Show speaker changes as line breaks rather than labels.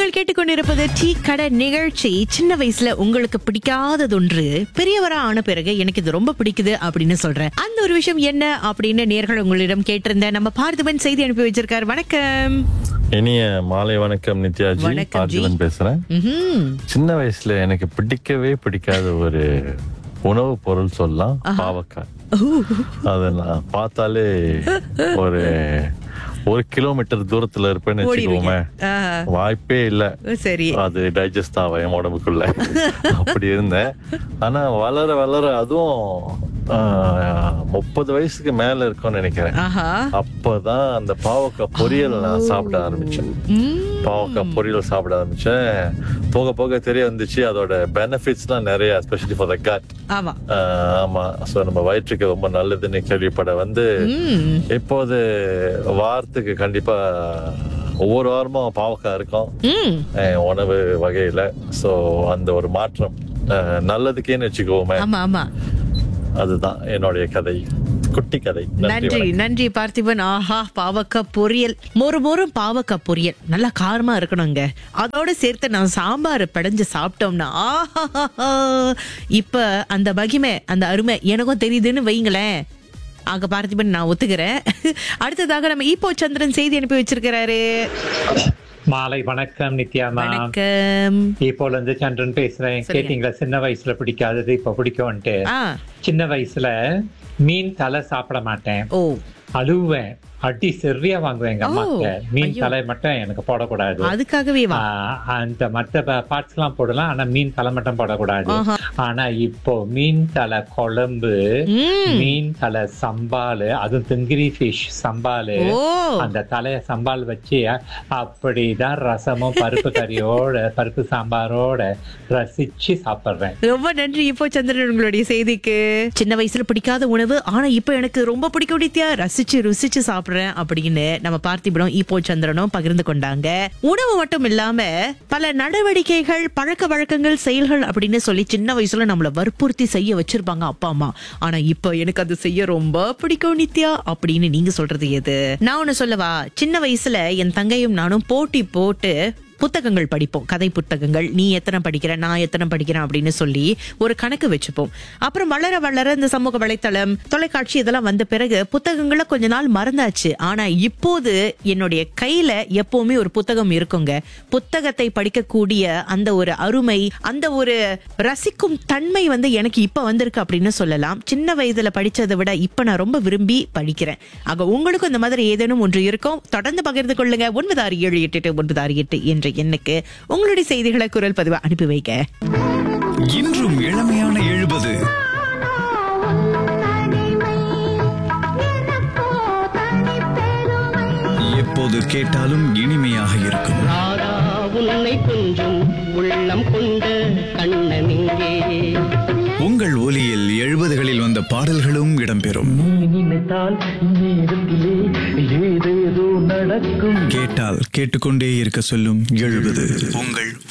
நீங்கள் கேட்டுக்கொண்டிருப்பது டீ கடை நிகழ்ச்சி சின்ன வயசுல உங்களுக்கு பிடிக்காதது ஒன்று பெரியவரா ஆன பிறகு எனக்கு இது ரொம்ப பிடிக்குது அப்படின்னு சொல்றேன் அந்த ஒரு விஷயம் என்ன அப்படின்னு நேர்கள் உங்களிடம் கேட்டிருந்தேன் நம்ம பார்த்திபன் செய்தி அனுப்பி வச்சிருக்காரு வணக்கம்
இனிய மாலை வணக்கம் நித்யாஜி
வணக்கம் ஜி.
பார்த்திபன் பேசுறேன்
ம்ஹும்.
சின்ன வயசுல எனக்கு பிடிக்கவே பிடிக்காத ஒரு உணவு பொருள் சொல்லலாம் பாவக்காய் அத நான் பார்த்தாலே ஒரு ஒரு கிலோமீட்டர் தூரத்துல இருப்பேன்னு
ஓடிடுவீங்க.
வச்சுக்கோமே
ஆஹா.
வாய்ப்பே இல்ல
சரி
அது டைஜஸ்ட் ஆகும் என் உடம்புக்குள்ள அப்படி இருந்தேன் ஆனா வளர வளர அதுவும் முப்பது வயசுக்கு மேல இருக்கும்னு நினைக்கிறேன்
ஆஹா
அப்பதான் அந்த பாவக்காய் பொரியல் நான் சாப்பிட ஆரம்பிச்சேன்
ம்.
பாவக்காய் பொரியல் சாப்பிட ஆரம்பிச்சேன் போக போக தெரிய வந்துச்சு அதோட பெனிஃபிட்ஸ்லாம் நிறைய எஸ்பெஷலி ஃபார் த கட்
ஆமா
ஆமா சோ நம்ம வயிற்றுக்கு ரொம்ப நல்லதுன்னு கேள்விப்பட வந்து
ம்.
இப்போது வாரத்துக்கு கண்டிப்பா ஒவ்வொரு வாரமும் பாவக்காய் இருக்கும்
ம்.
என் உணவு வகையில சோ அந்த ஒரு மாற்றம் அஹ், நல்லதுக்கேன்னு வச்சுக்கோமே
ஆமா ஆமா
அதுதான் என்னுடைய கதை குட்டி கதை
நன்றி
வணக்கம்.
நன்றி பார்த்திபன் ஆஹா பாவக்காய் பொரியல் மொறு மொறு பாவக்காய் பொரியல் நல்லா காரமா இருக்கணுங்க அதோட சேர்த்து நான் சாம்பார் படைஞ்சு சாப்பிட்டோம்னா ஆஹா இப்ப அந்த மகிமை அந்த அருமை எனக்கும் தெரியுதுன்னு வைங்களேன் ஆக பார்த்திபன் நான் ஒத்துக்கிறேன் அடுத்ததாக நம்ம ஈப்போ சந்திரன் செய்தி அனுப்பி வச்சிருக்கிறாரு
மாலை வணக்கம் நித்யாமா
வணக்கம்
இப்போல இருந்து சந்திரன் பேசுறேன்
சொல்லுங்க.
கேட்டீங்களா சின்ன வயசுல பிடிக்காதது இப்ப பிடிக்கும்ட்டு
ஆ
சின்ன வயசுல மீன் தலை சாப்பிட மாட்டேன்
ஓ
அழுவேன் அடி சரியா வாங்குவேன் எங்க
ஓ,
அம்மாக்கு மீன்
ஐயோ.
தலை மட்டும் எனக்கு போடக்கூடாது
அதுக்காகவே வா
ஆஹ், அந்த மத்த பார்ட்ஸ் எல்லாம் போடலாம் ஆனா மீன் தலை மட்டும் போடக்கூடாது
ஆஹா.
ஆனா இப்போ மீன் தலை குழம்பு
ம்.
மீன் தலை சம்பால் அதுவும் திங்கிரி ஃபிஷ் சம்பால்
ஓ
அந்த தலைய சம்பால் வச்சு அப்படிதான் ரசமும் பருப்பு கறியோட பருப்பு சாம்பாரோட ரசிச்சு சாப்பிடுறேன்
ரொம்ப நன்றி இப்போ சந்திரன் உங்களுடைய செய்திக்கு சின்ன வயசுல பிடிக்காத உணவு ஆனா இப்போ எனக்கு ரொம்ப பிடிக்கும் நித்யா ரசிச்சு ருசிச்சு சாப்பிடுறேன் அப்படின்னு நம்ம பார்த்திபனும் இப்போ சந்திரனும் பகிர்ந்து கொண்டாங்க உணவு மட்டும் இல்லாம பல நடவடிக்கைகள் பழக்க வழக்கங்கள் செயல்கள் அப்படின்னு சொல்லி சின்ன வயசுல நம்மள வற்புறுத்தி செய்ய வச்சிருப்பாங்க அப்பா அம்மா ஆனா இப்போ எனக்கு அது செய்ய ரொம்ப பிடிக்கும் நித்யா அப்படின்னு நீங்க சொல்றது எது நான் ஒண்ணு சொல்லவா சின்ன வயசுல என் தங்கையும் நானும் போட்டி போட்டு புத்தகங்கள் படிப்போம் கதை புத்தகங்கள் நீ எத்தனை படிக்கிற நான் எத்தனை படிக்கிறேன் அப்படின்னு சொல்லி ஒரு கணக்கு வச்சுப்போம் அப்புறம் வளர வளர இந்த சமூக வலைத்தளம் தொலைக்காட்சி இதெல்லாம் வந்த பிறகு புத்தகங்களை கொஞ்ச நாள் மறந்தாச்சு ஆனா இப்போது என்னுடைய கையில எப்பவுமே ஒரு புத்தகம் இருக்குங்க புத்தகத்தை படிக்கக்கூடிய அந்த ஒரு அருமை அந்த ஒரு ரசிக்கும் தன்மை வந்து எனக்கு இப்ப வந்திருக்கு அப்படின்னு சொல்லலாம் சின்ன வயதுல படிச்சதை விட இப்ப நான் ரொம்ப விரும்பி படிக்கிறேன் ஆக உங்களுக்கும் இந்த மாதிரி ஏதேனும் ஒன்று இருக்கும் தொடர்ந்து பகிர்ந்து கொள்ளுங்க ஒன்பது ஆறு ஏழு எட்டு எட்டு ஒன்பது ஆறு எட்டு என்ற எண்ணுக்கு உங்களுடைய செய்திகளை குரல் பதிவை அனுப்பி வைக்க
இன்றும் இளமையான எழுபது எப்போது கேட்டாலும் இனிமையாக இருக்கும்
ராதா உன்னை கொஞ்சம் உள்ளம் கொண்ட கண்ணனிங்கே
உங்கள் ஒலியில் எழுபதுகளில் வந்த பாடல்களும் இடம்பெறும்
நீ நினைத்தால் நேரத்திலே ஏதேதோ நடக்கும்
கேட்டால் கேட்டுக்கொண்டே இருக்க சொல்லும் எழுபது உங்கள்